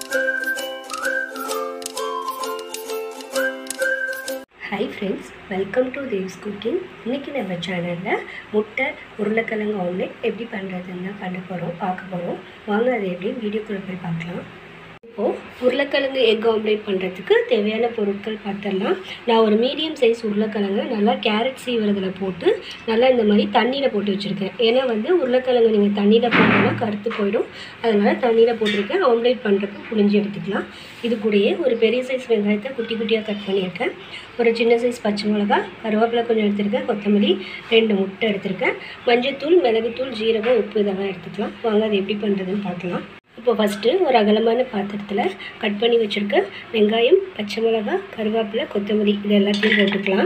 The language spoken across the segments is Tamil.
hi friends welcome to Dev's cooking இன்றைக்கி நம்ம சேனலில் முட்டை உருளைக்கிழங்கு ஆம்லெட் எப்படி பண்ணுறதுன்னு தான் பண்ண போகிறோம் பார்க்க போகிறோம் வாங்க அது எப்படி வீடியோக்குள்ளே போய் பார்க்கலாம் இப்போது உருளைக்கிழங்கு எக் ஆம்லேட் பண்ணுறதுக்கு தேவையான பொருட்கள் பார்த்துடலாம் நான் ஒரு மீடியம் சைஸ் உருளைக்கிழங்கு நல்லா கேரட் சீவுறதில் போட்டு நல்லா இந்த மாதிரி தண்ணியில் போட்டு வச்சுருக்கேன் ஏன்னா வந்து உருளைக்கிழங்கு நீங்கள் தண்ணியில் போட்டோன்னா கருத்து போயிடும் அதனால் தண்ணியில் போட்டிருக்கேன் ஆம்லேட் பண்ணுறப்ப புழிஞ்சு எடுத்துக்கலாம் இது கூடயே ஒரு பெரிய சைஸ் வெங்காயத்தை குட்டி குட்டியாக கட் பண்ணியிருக்கேன் ஒரு சின்ன சைஸ் பச்சை மிளகா கருவேப்பிலை கொஞ்சம் எடுத்திருக்கேன் கொத்தமல்லி ரெண்டு முட்டை எடுத்திருக்கேன் மஞ்சத்தூள் மிளகுத்தூள் ஜீரகம் உப்பு இதெல்லாம் எடுத்துக்கலாம் வாங்க அது எப்படி பண்ணுறதுன்னு பார்க்கலாம் இப்போ ஃபஸ்ட்டு ஒரு அகலமான பாத்திரத்தில் கட் பண்ணி வச்சுருக்க வெங்காயம் பச்சை மிளகா கருவேப்பிலை கொத்தமல்லி இது எல்லாத்தையும் போட்டுக்கலாம்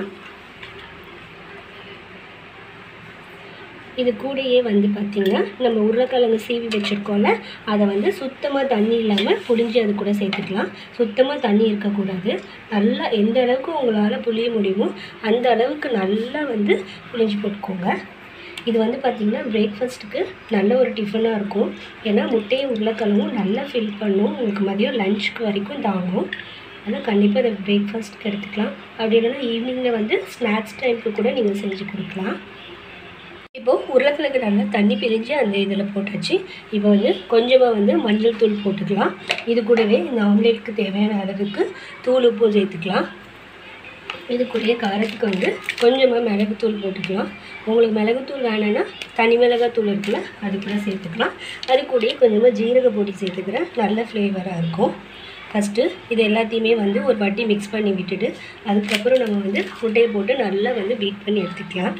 இது கூடயே வந்து பார்த்திங்கன்னா நம்ம உருளைக்கிழங்கு சீவி வச்சுருக்கோம்ல அதை வந்து சுத்தமாக தண்ணி இல்லாமல் புழிஞ்சு அது கூட சேர்த்துக்கலாம் சுத்தமாக தண்ணி இருக்கக்கூடாது நல்லா எந்த அளவுக்கு உங்களால் புளிய முடியுமோ அந்த அளவுக்கு நல்லா வந்து புழிஞ்சு போட்டுக்கோங்க இது வந்து பார்த்திங்கன்னா பிரேக்ஃபாஸ்ட்டுக்கு நல்ல ஒரு டிஃபனாக இருக்கும் ஏன்னா முட்டையும் உருளைக்கிழங்கும் நல்லா ஃபில் பண்ணும் உங்களுக்கு மதியம் லஞ்சுக்கு வரைக்கும் தாங்கும் அதனால் கண்டிப்பாக இதை பிரேக்ஃபாஸ்ட்டுக்கு எடுத்துக்கலாம் அப்படி இல்லைன்னா ஈவினிங்கில் வந்து ஸ்நாக்ஸ் டைமுக்கு கூட நீங்கள் செஞ்சு கொடுக்கலாம் இப்போது உருளைக்கிழங்கு நல்லா தண்ணி பிரிஞ்சு அந்த இதில் போட்டாச்சு இப்போ வந்து கொஞ்சமாக வந்து மஞ்சள் தூள் போட்டுக்கலாம் இது கூடவே இந்த ஆம்லேட்டுக்கு தேவையான அளவுக்கு தூள் உப்பும் சேர்த்துக்கலாம் இது கூடயே காரத்துக்கு வந்து கொஞ்சமாக மிளகுத்தூள் போட்டுக்கலாம் உங்களுக்கு மிளகுத்தூள் வேணும்னா தனி மிளகாத்தூள் இருக்குல்ல அது கூட சேர்த்துக்கலாம் அது கூடயே கொஞ்சமாக ஜீரக பொடி சேர்த்துக்கிறேன் நல்ல ஃப்ளேவராக இருக்கும் ஃபஸ்ட்டு இது எல்லாத்தையுமே வந்து ஒரு வாட்டி மிக்ஸ் பண்ணி விட்டுட்டு அதுக்கப்புறம் நம்ம வந்து முட்டையை போட்டு நல்லா வந்து பீட் பண்ணி எடுத்துக்கலாம்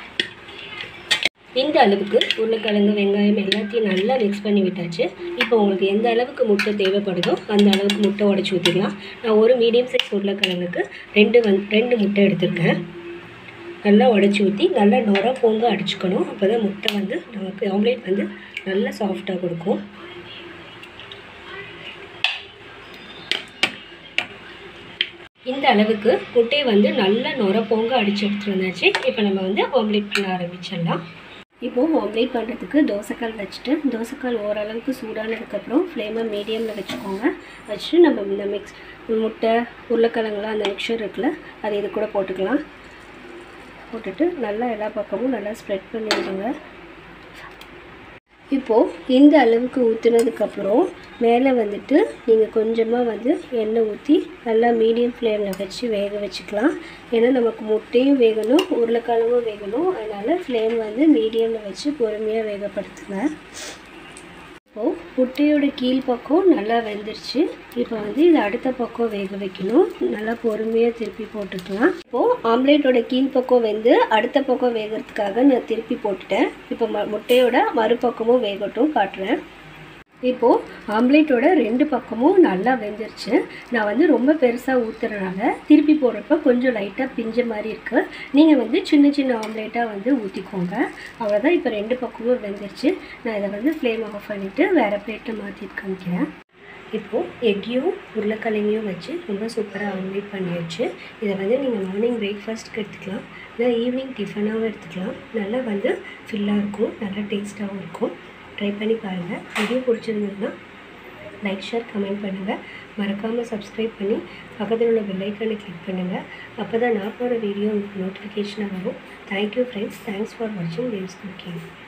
இந்த அளவுக்கு உருளைக்கிழங்கு வெங்காயம் எல்லாத்தையும் நல்லா மிக்ஸ் பண்ணி விட்டாச்சு இப்போ உங்களுக்கு எந்த அளவுக்கு முட்டை தேவைப்படுதோ அந்த அளவுக்கு முட்டை உடச்சி ஊற்றிக்கலாம் நான் ஒரு மீடியம் சைஸ் உருளைக்கிழங்குக்கு ரெண்டு வந் ரெண்டு முட்டை எடுத்திருக்கேன் நல்லா உடச்சி ஊற்றி நல்லா நுர பொங்க அடிச்சுக்கணும் அப்போ தான் முட்டை வந்து நமக்கு ஆம்லேட் வந்து நல்லா சாஃப்டாக கொடுக்கும் இந்த அளவுக்கு முட்டையை வந்து நல்லா நுர பொங்க அடிச்சு எடுத்துட்டு வந்தாச்சு இப்போ நம்ம வந்து ஆம்லேட் பண்ண ஆரம்பிச்சிடலாம் இப்போது ஆம்லேட் பண்ணுறதுக்கு தோசைக்கால் வச்சுட்டு தோசைக்கால் ஓரளவுக்கு சூடானதுக்கப்புறம் ஃப்ளேமை மீடியமில் வச்சுக்கோங்க வச்சுட்டு நம்ம இந்த மிக்ஸ் முட்டை உருளைக்கிழங்குலாம் அந்த மிக்சர் இருக்குல்ல அது இது கூட போட்டுக்கலாம் போட்டுட்டு நல்லா எல்லா பக்கமும் நல்லா ஸ்ப்ரெட் பண்ணி விடுங்க இப்போது இந்த அளவுக்கு ஊற்றுனதுக்கப்புறம் மேலே வந்துட்டு நீங்கள் கொஞ்சமாக வந்து எண்ணெய் ஊற்றி நல்லா மீடியம் ஃப்ளேமில் வச்சு வேக வச்சுக்கலாம் ஏன்னா நமக்கு முட்டையும் வேகணும் உருளைக்கிழங்கும் வேகணும் அதனால் ஃப்ளேம் வந்து மீடியமில் வச்சு பொறுமையாக வேகப்படுத்துங்க இப்போது முட்டையோட கீழ் பக்கம் நல்லா வெந்துருச்சு இப்போ வந்து இது அடுத்த பக்கம் வேக வைக்கணும் நல்லா பொறுமையாக திருப்பி போட்டுக்கலாம் இப்போது ஆம்லேட்டோட கீழ் பக்கம் வெந்து அடுத்த பக்கம் வேகிறதுக்காக நான் திருப்பி போட்டுட்டேன் இப்போ ம முட்டையோட மறுபக்கமும் வேகட்டும் காட்டுறேன் இப்போது ஆம்லேட்டோட ரெண்டு பக்கமும் நல்லா வெந்துருச்சு நான் வந்து ரொம்ப பெருசாக ஊற்றுறதுனால திருப்பி போடுறப்ப கொஞ்சம் லைட்டாக பிஞ்ச மாதிரி இருக்குது நீங்கள் வந்து சின்ன சின்ன ஆம்லேட்டாக வந்து ஊற்றிக்கோங்க அவ்வளோதான் இப்போ ரெண்டு பக்கமும் வெந்துருச்சு நான் இதை வந்து ஃப்ளேம் ஆஃப் பண்ணிவிட்டு வேறு பிளேட்டை மாற்றி காமிக்கிறேன் இப்போது எக்கையும் உருளைக்கிழங்கையும் வச்சு ரொம்ப சூப்பராக ஆம்லேட் பண்ணியாச்சு இதை வந்து நீங்கள் மார்னிங் பிரேக்ஃபாஸ்ட்டுக்கு எடுத்துக்கலாம் இல்லை ஈவினிங் டிஃபனாகவும் எடுத்துக்கலாம் நல்லா வந்து ஃபில்லாக இருக்கும் நல்லா டேஸ்ட்டாகவும் இருக்கும் ட்ரை பண்ணி பாருங்கள் வீடியோ பிடிச்சிருந்ததுன்னா லைக் ஷேர் கமெண்ட் பண்ணுங்கள் மறக்காமல் சப்ஸ்கிரைப் பண்ணி பக்கத்தில் உள்ள பெல்லைக்கனை கிளிக் பண்ணுங்கள் அப்போ தான் நான் போகிற வீடியோ உங்களுக்கு நோட்டிஃபிகேஷனாக வரும் தேங்க்யூ ஃப்ரெண்ட்ஸ் தேங்க்ஸ் ஃபார் வாட்சிங் தேவ்ஸ் குக்கிங்